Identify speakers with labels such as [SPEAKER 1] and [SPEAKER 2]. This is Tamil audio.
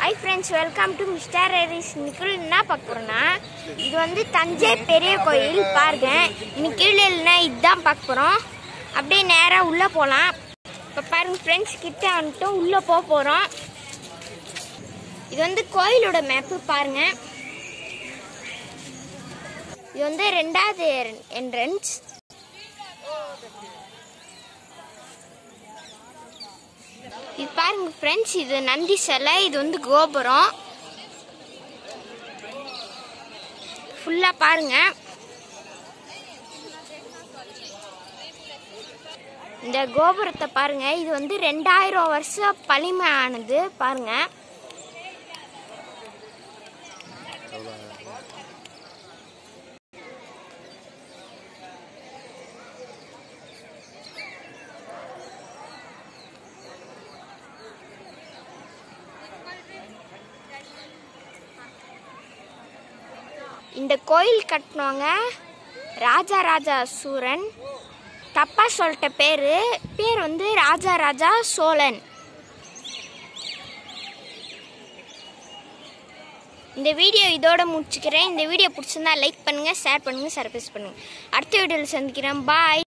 [SPEAKER 1] high friends welcome to mister Haris இன்னைக்கு என்ன பார்க்க போறோம்னா இது வந்து தஞ்சை பெரிய கோயில் பாருங்க இன்னைக்கு கீழே இல்லைன்னா இதுதான் பார்க்க போகிறோம் அப்படியே நேராக உள்ளே போகலாம் இப்போ பாருங்க ஃப்ரெண்ட்ஸ் கிட்ட வந்துட்டோம் உள்ளே போக போகிறோம் இது வந்து கோயிலோட மேப்பு பாருங்க இது வந்து ரெண்டாவது என்ட்ரன்ஸ் இது பாருங்க ஃப்ரெண்ட்ஸ் இது நந்தி சிலை இது வந்து கோபுரம் ஃபுல்லா பாருங்க இந்த கோபுரத்தை பாருங்க இது வந்து ரெண்டாயிரம் வருஷம் பழமை ஆனது பாருங்க இந்த கோயில் கட்டினவங்க ராஜா ராஜா சூரன் தப்பா சொல்லிட்ட பேரு பேர் வந்து ராஜா ராஜா சோழன் இந்த வீடியோ இதோட முடிச்சுக்கிறேன் இந்த வீடியோ பிடிச்சிருந்தா லைக் பண்ணுங்க ஷேர் பண்ணுங்க சர்ப்ரைஸ் பண்ணுங்க அடுத்த வீடியோவில் சந்திக்கிறேன் பாய்